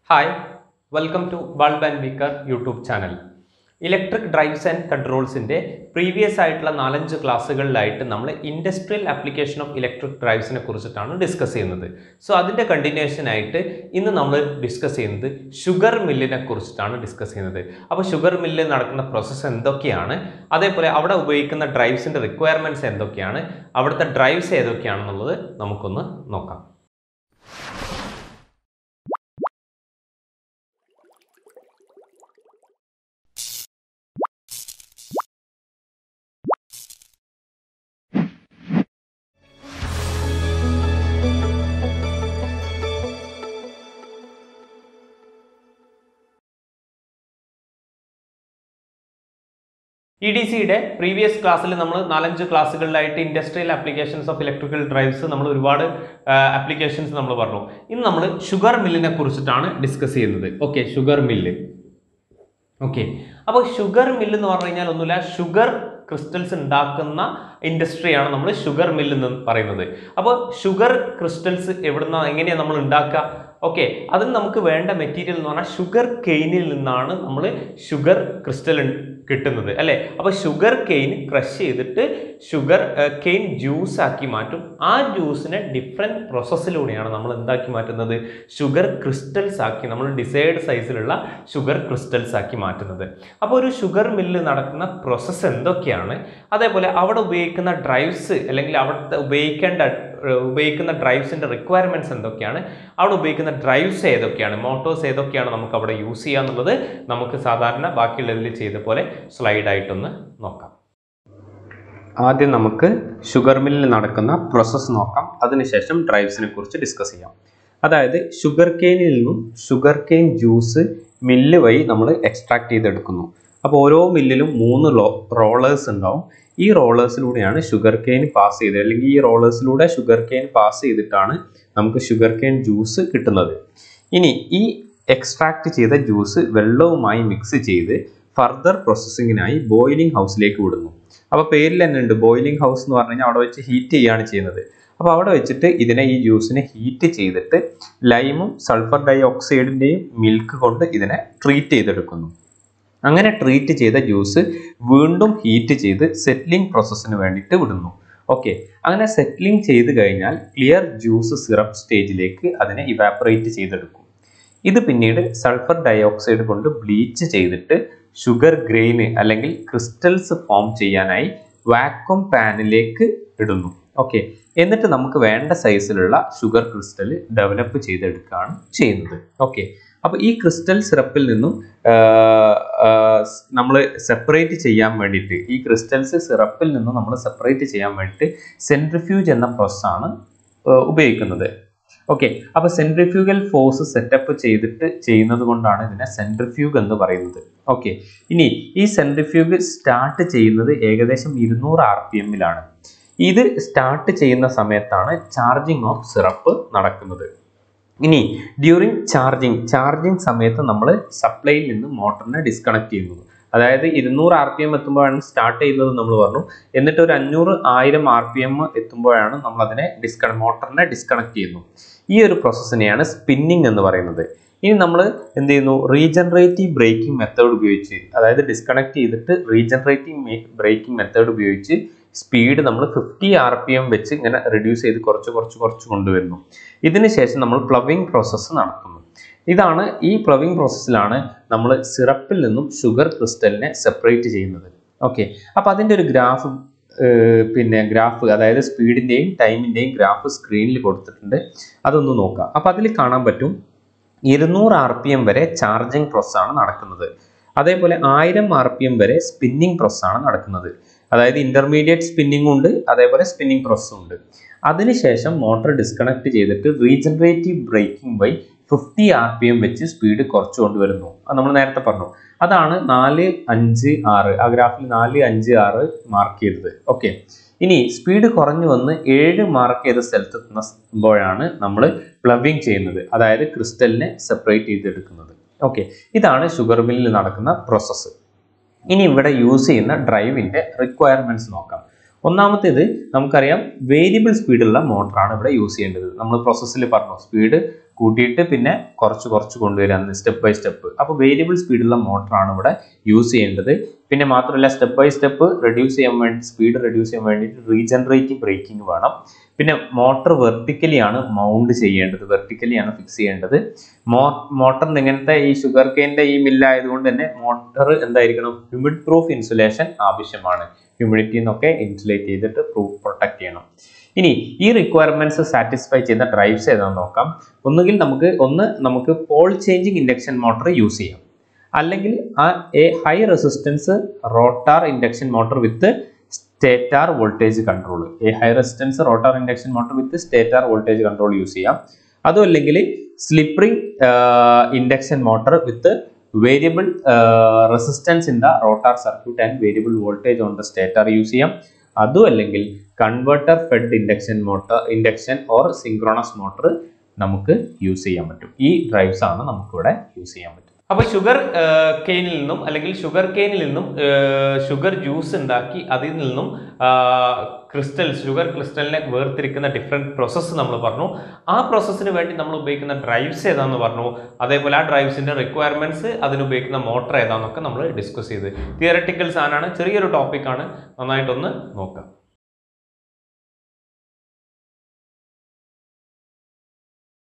hi welcome to bulb and beaker YouTube channel electric drives and കൺട്രോൾസിൻ്റെ previous ആയിട്ടുള്ള നാലഞ്ച് ക്ലാസ്സുകളിലായിട്ട് നമ്മൾ ഇൻഡസ്ട്രിയൽ ആപ്ലിക്കേഷൻ ഓഫ് ഇലക്ട്രിക് ഡ്രൈവ്സിനെ കുറിച്ചിട്ടാണ് ഡിസ്കസ് ചെയ്യുന്നത് സോ അതിൻ്റെ കണ്ടിന്യൂഷൻ ആയിട്ട് ഇന്ന് നമ്മൾ ഡിസ്കസ് ചെയ്യുന്നത് ഷുഗർ മില്ലിനെ കുറിച്ചിട്ടാണ് ഡിസ്കസ് ചെയ്യുന്നത് അപ്പോൾ ഷുഗർ മില്ലിൽ നടക്കുന്ന പ്രോസസ്സ് എന്തൊക്കെയാണ് അതേപോലെ അവിടെ ഉപയോഗിക്കുന്ന ഡ്രൈവ്സിൻ്റെ റിക്വയർമെൻറ്റ്സ് എന്തൊക്കെയാണ് അവിടുത്തെ ഡ്രൈവ്സ് ഏതൊക്കെയാണെന്നുള്ളത് നമുക്കൊന്ന് നോക്കാം ഇ ഡി സിയുടെ പ്രീവിയസ് ക്ലാസ്സിൽ നമ്മൾ നാലഞ്ച് ക്ലാസ്സുകളിലായിട്ട് industrial applications of electrical drives നമ്മൾ ഒരുപാട് ആപ്ലിക്കേഷൻസ് നമ്മൾ പറഞ്ഞു ഇന്ന് നമ്മൾ ഷുഗർ മില്ലിനെ കുറിച്ചിട്ടാണ് ഡിസ്കസ് ചെയ്യുന്നത് ഓക്കെ ഷുഗർ മില്ല് ഓക്കെ അപ്പോൾ ഷുഗർ മില്ല് എന്ന് പറഞ്ഞു കഴിഞ്ഞാൽ ഒന്നുമില്ല ഷുഗർ ക്രിസ്റ്റൽസ് ഉണ്ടാക്കുന്ന ഇൻഡസ്ട്രിയാണ് നമ്മൾ ഷുഗർ മില്ല് എന്ന് പറയുന്നത് അപ്പോൾ ഷുഗർ ക്രിസ്റ്റൽസ് എവിടുന്ന എങ്ങനെയാണ് നമ്മൾ ഉണ്ടാക്കുക ഓക്കെ അതിന് നമുക്ക് വേണ്ട മെറ്റീരിയൽ എന്ന് പറഞ്ഞാൽ ഷുഗർ കെയിനിൽ നിന്നാണ് നമ്മൾ ഷുഗർ ക്രിസ്റ്റൽ കിട്ടുന്നത് അല്ലേ അപ്പോൾ ഷുഗർ കെയിൻ ക്രഷ് ചെയ്തിട്ട് ഷുഗർ കെയിൻ ജ്യൂസ് ആക്കി മാറ്റും ആ ജ്യൂസിനെ ഡിഫറെൻറ്റ് പ്രോസസ്സിലൂടെയാണ് നമ്മൾ എന്താക്കി മാറ്റുന്നത് ഷുഗർ ക്രിസ്റ്റൽസ് ആക്കി നമ്മൾ ഡിസൈഡ് സൈസിലുള്ള ഷുഗർ ക്രിസ്റ്റൽസ് ആക്കി മാറ്റുന്നത് അപ്പോൾ ഒരു ഷുഗർ മില്ല് നടക്കുന്ന പ്രോസസ്സ് എന്തൊക്കെയാണ് അതേപോലെ അവിടെ ഉപയോഗിക്കുന്ന ഡ്രൈവ്സ് അല്ലെങ്കിൽ അവിടുത്തെ ഉപയോഗിക്കേണ്ട ഉപയോഗിക്കുന്ന ഡ്രൈവ്സിൻ്റെ റിക്വയർമെൻറ്റ്സ് എന്തൊക്കെയാണ് അവിടെ ഉപയോഗിക്കുന്ന ഡ്രൈവ്സ് ഏതൊക്കെയാണ് മോട്ടോഴ്സ് ഏതൊക്കെയാണ് നമുക്ക് അവിടെ യൂസ് ചെയ്യുക എന്നുള്ളത് നമുക്ക് സാധാരണ ബാക്കിയുള്ളതിൽ ചെയ്ത പോലെ സ്ലൈഡായിട്ടൊന്ന് നോക്കാം ആദ്യം നമുക്ക് ഷുഗർ മില്ലിൽ നടക്കുന്ന പ്രോസസ്സ് നോക്കാം അതിനുശേഷം ഡ്രൈവ്സിനെ കുറിച്ച് ഡിസ്കസ് ചെയ്യാം അതായത് ഷുഗർ കെയിനിൽ നിന്നും ഷുഗർ കെയിൻ ജ്യൂസ് മില്ല് വഴി നമ്മൾ എക്സ്ട്രാക്ട് ചെയ്തെടുക്കുന്നു അപ്പോൾ ഓരോ മില്ലിലും മൂന്ന് റോളേഴ്സ് ഉണ്ടാവും ഈ റോളേഴ്സിലൂടെയാണ് ഷുഗർ കെയിൻ പാസ് ചെയ്തത് അല്ലെങ്കിൽ ഈ റോളേഴ്സിലൂടെ ഷുഗർ കെയിൻ പാസ് ചെയ്തിട്ടാണ് നമുക്ക് ഷുഗർ കെയിൻ ജ്യൂസ് കിട്ടുന്നത് ഇനി ഈ എക്സ്ട്രാക്ട് ചെയ്ത ജ്യൂസ് വെള്ളവുമായി മിക്സ് ചെയ്ത് ഫർദർ പ്രോസസ്സിങ്ങിനായി ബോയിലിംഗ് ഹൗസിലേക്ക് വിടുന്നു അപ്പോൾ പേരിൽ തന്നെ ഉണ്ട് ബോയിലിംഗ് ഹൗസ് എന്ന് പറഞ്ഞു കഴിഞ്ഞാൽ അവിടെ വെച്ച് ഹീറ്റ് ചെയ്യുകയാണ് ചെയ്യുന്നത് അപ്പോൾ അവിടെ വെച്ചിട്ട് ഇതിനെ ഈ ജ്യൂസിനെ ഹീറ്റ് ചെയ്തിട്ട് ലൈമും സൾഫർ ഡൈ ഓക്സൈഡിൻ്റെയും മിൽക്ക് കൊണ്ട് ഇതിനെ ട്രീറ്റ് ചെയ്തെടുക്കുന്നു അങ്ങനെ ട്രീറ്റ് ചെയ്ത ജ്യൂസ് വീണ്ടും ഹീറ്റ് ചെയ്ത് സെറ്റ്ലിംഗ് പ്രോസസ്സിന് വേണ്ടിയിട്ട് വിടുന്നു ഓക്കെ അങ്ങനെ സെറ്റ്ലിംഗ് ചെയ്ത് കഴിഞ്ഞാൽ ക്ലിയർ ജ്യൂസ് സിറപ്പ് സ്റ്റേജിലേക്ക് അതിനെ ഇവാപ്പറേറ്റ് ചെയ്തെടുക്കും ഇത് പിന്നീട് സൾഫർ ഡയോക്സൈഡ് കൊണ്ട് ബ്ലീച്ച് ചെയ്തിട്ട് ഷുഗർ ഗ്രെയിന് അല്ലെങ്കിൽ ക്രിസ്റ്റൽസ് ഫോം ചെയ്യാനായി വാക്വം പാനിലേക്ക് ഇടുന്നു ഓക്കെ എന്നിട്ട് നമുക്ക് വേണ്ട സൈസിലുള്ള ഷുഗർ ക്രിസ്റ്റൽ ഡെവലപ്പ് ചെയ്തെടുക്കുകയാണ് ചെയ്യുന്നത് ഓക്കെ അപ്പോൾ ഈ ക്രിസ്റ്റൽ സിറപ്പിൽ നിന്നും നമ്മൾ സെപ്പറേറ്റ് ചെയ്യാൻ വേണ്ടിയിട്ട് ഈ ക്രിസ്റ്റൽസ് സിറപ്പിൽ നിന്നും നമ്മൾ സെപ്പറേറ്റ് ചെയ്യാൻ വേണ്ടിയിട്ട് സെൻട്രിഫ്യൂജ് എന്ന പ്രോസസ്സാണ് ഉപയോഗിക്കുന്നത് ഓക്കെ അപ്പോൾ സെൻട്രിഫ്യൂഗൽ ഫോഴ്സ് സെറ്റപ്പ് ചെയ്തിട്ട് ചെയ്യുന്നത് കൊണ്ടാണ് ഇതിനെ സെൻട്രിഫ്യൂഗ് എന്ന് പറയുന്നത് ഓക്കെ ഇനി ഈ സെൻട്രിഫ്യൂഗ് സ്റ്റാർട്ട് ചെയ്യുന്നത് ഏകദേശം ഇരുന്നൂറ് ആർ പി എമ്മിലാണ് ഇത് സ്റ്റാർട്ട് ചെയ്യുന്ന സമയത്താണ് ചാർജിങ് ഓഫ് സിറപ്പ് നടക്കുന്നത് ഇനി ഡ്യൂറിങ് ചാർജിങ് ചാർജിങ് സമയത്ത് നമ്മൾ സപ്ലൈയിൽ നിന്ന് മോട്ടറിനെ ഡിസ്കണക്ട് ചെയ്യുന്നു അതായത് ഇരുന്നൂറ് ആർ പി എം എത്തുമ്പോഴാണ് സ്റ്റാർട്ട് ചെയ്യുന്നത് നമ്മൾ പറഞ്ഞു എന്നിട്ട് ഒരു അഞ്ഞൂറ് ആയിരം ആർ പി എം എത്തുമ്പോഴാണ് നമ്മൾ അതിനെ ഡിസ്കണ മോട്ടറിനെ ഡിസ്കണക്ട് ചെയ്യുന്നു ഈ ഒരു പ്രോസസ്സിനെയാണ് സ്പിന്നിങ് എന്ന് പറയുന്നത് ഇനി നമ്മൾ എന്ത് ചെയ്യുന്നു റീജനറേറ്റീവ് ബ്രേക്കിംഗ് മെത്തേഡ് ഉപയോഗിച്ച് അതായത് ഡിസ്കണക്ട് ചെയ്തിട്ട് റീജനറേറ്റീവ് ബ്രേക്കിംഗ് മെത്തേഡ് ഉപയോഗിച്ച് സ്പീഡ് നമ്മൾ ഫിഫ്റ്റി ആർ പി എം വെച്ച് ഇങ്ങനെ റെഡ്യൂസ് ചെയ്ത് കുറച്ച് കുറച്ച് കുറച്ച് കൊണ്ടുവരുന്നു ഇതിന് ശേഷം നമ്മൾ പ്ലവിംഗ് പ്രോസസ്സ് നടത്തുന്നു ഇതാണ് ഈ പ്ലവിംഗ് പ്രോസസ്സിലാണ് നമ്മൾ സിറപ്പിൽ നിന്നും ഷുഗർ ക്രിസ്റ്റലിനെ സെപ്പറേറ്റ് ചെയ്യുന്നത് ഓക്കെ അപ്പോൾ അതിൻ്റെ ഒരു ഗ്രാഫ് പിന്നെ ഗ്രാഫ് അതായത് സ്പീഡിൻ്റെയും ടൈമിൻ്റെയും ഗ്രാഫ് സ്ക്രീനിൽ കൊടുത്തിട്ടുണ്ട് അതൊന്ന് നോക്കാം അപ്പോൾ അതിൽ കാണാൻ പറ്റും ഇരുന്നൂറ് ആർ പി എം വരെ ചാർജിങ് പ്രോസസ്സാണ് നടക്കുന്നത് അതേപോലെ ആയിരം ആർ പി എം വരെ സ്പിന്നിങ് പ്രോസസ്സാണ് നടക്കുന്നത് അതായത് ഇന്റർമീഡിയറ്റ് സ്പിന്നിംഗ് ഉണ്ട് അതേപോലെ സ്പിന്നിംഗ് പ്രോസസ്സും ഉണ്ട് അതിനുശേഷം മോട്ടോർ ഡിസ്കണക്ട് ചെയ്തിട്ട് regenerative braking by fifty R P M വെച്ച് സ്പീഡ് കുറച്ച് കൊണ്ടുവരുന്നു അത് നമ്മൾ നേരത്തെ പറഞ്ഞു അതാണ് നാല് അഞ്ച് ആറ് ആ ഗ്രാഫിൽ നാല് അഞ്ച് ആറ് മാർക്ക് ചെയ്തത് ഓക്കെ ഇനി സ്പീഡ് കുറഞ്ഞു വന്ന് ഏഴ് മാർക്ക് ചെയ്ത സ്ഥലത്ത് എത്തുമ്പോഴാണ് നമ്മൾ പ്ലബിങ് ചെയ്യുന്നത് അതായത് ക്രിസ്റ്റലിനെ സെപ്പറേറ്റ് ചെയ്തെടുക്കുന്നത് ഓക്കെ ഇതാണ് ഷുഗർ മില്ലിൽ നടക്കുന്ന പ്രോസസ്സ് ഇനി ഇവിടെ യൂസ് ചെയ്യുന്ന ഡ്രൈവിൻ്റെ റിക്വയർമെൻറ്റ്സ് നോക്കാം ഒന്നാമത്തേത് നമുക്കറിയാം വേരിയബിൾ സ്പീഡുള്ള മോട്ടറാണ് ഇവിടെ യൂസ് ചെയ്യേണ്ടത് നമ്മൾ പ്രോസസ്സിൽ പറഞ്ഞു സ്പീഡ് കൂട്ടിയിട്ട് പിന്നെ കുറച്ച് കുറച്ച് കൊണ്ടുവരാൻ സ്റ്റെപ്പ് ബൈ സ്റ്റെപ്പ് അപ്പോൾ വേരിയബിൾ സ്പീഡുള്ള മോട്ടറാണ് ഇവിടെ യൂസ് ചെയ്യേണ്ടത് പിന്നെ മാത്രമല്ല സ്റ്റെപ്പ് ബൈ സ്റ്റെപ്പ് റെഡ്യൂസ് ചെയ്യാൻ വേണ്ടി സ്പീഡ് റെഡ്യൂസ് ചെയ്യാൻ വേണ്ടിയിട്ട് റീജനറേറ്റീവ് ബ്രേക്കിംഗ് വേണം പിന്നെ മോട്ടർ വെർട്ടിക്കലി ആണ് മൗണ്ട് ചെയ്യേണ്ടത് വെർട്ടിക്കലി ആണ് ഫിക്സ് ചെയ്യേണ്ടത് മോ മോട്ടറിന് ഇങ്ങനത്തെ ഈ ഷുഗർ കെയിൻ്റെ ഈ മില്ലായതുകൊണ്ട് തന്നെ മോട്ടർ എന്തായിരിക്കണം ഹ്യൂമിഡ് പ്രൂഫ് ഇൻസുലേഷൻ ആവശ്യമാണ് ഹ്യൂമിഡിറ്റി എന്നൊക്കെ ഇൻസുലേറ്റ് ചെയ്തിട്ട് പ്രൂഫ് പ്രൊട്ടക്ട് ചെയ്യണം ഇനി ഈ റിക്വയർമെന്റ്സ് സാറ്റിസ്ഫൈ ചെയ്യുന്ന ഡ്രൈവ്സ് ഏതാണെന്ന് നോക്കാം ഒന്നുകിൽ നമുക്ക് ഒന്ന് നമുക്ക് pole changing induction motor use ചെയ്യാം അല്ലെങ്കിൽ ആ a high resistance rotor induction motor with stator voltage control a high resistance rotor induction motor with stator voltage control use ചെയ്യാം അതും അല്ലെങ്കിൽ slip ring induction motor with variable resistance in the rotor circuit and variable voltage on the stator use ചെയ്യാം അതും അല്ലെങ്കിൽ converter fed induction motor induction or synchronous motor നമുക്ക് use ചെയ്യാൻ പറ്റും ഈ ഡ്രൈവ്സ് ആണ് നമുക്കിവിടെ യൂസ് ചെയ്യാൻ പറ്റും അപ്പോൾ ഷുഗർ കെയിനിൽ നിന്നും അല്ലെങ്കിൽ ഷുഗർ കെയിനിൽ നിന്നും ഷുഗർ ജ്യൂസ് ഉണ്ടാക്കി അതിൽ നിന്നും ക്രിസ്റ്റൽസ് ഷുഗർ ക്രിസ്റ്റലിനെ വേർതിരിക്കുന്ന ഡിഫറെൻറ്റ് പ്രോസസ്സ് നമ്മൾ പറഞ്ഞു ആ പ്രോസസ്സിന് വേണ്ടി നമ്മൾ ഉപയോഗിക്കുന്ന ഡ്രൈവ്സ് ഏതാണെന്ന് പറഞ്ഞു അതേപോലെ ആ ഡ്രൈവ്സിൻ്റെ റിക്വയർമെൻറ്റ്സ് അതിന് ഉപയോഗിക്കുന്ന മോട്ടർ ഏതാണെന്നൊക്കെ നമ്മൾ ഡിസ്കസ് ചെയ്ത് തിയറട്ടിക്കൽ സാധനമാണ് ചെറിയൊരു ടോപ്പിക്കാണ് നന്നായിട്ടൊന്ന് നോക്കാം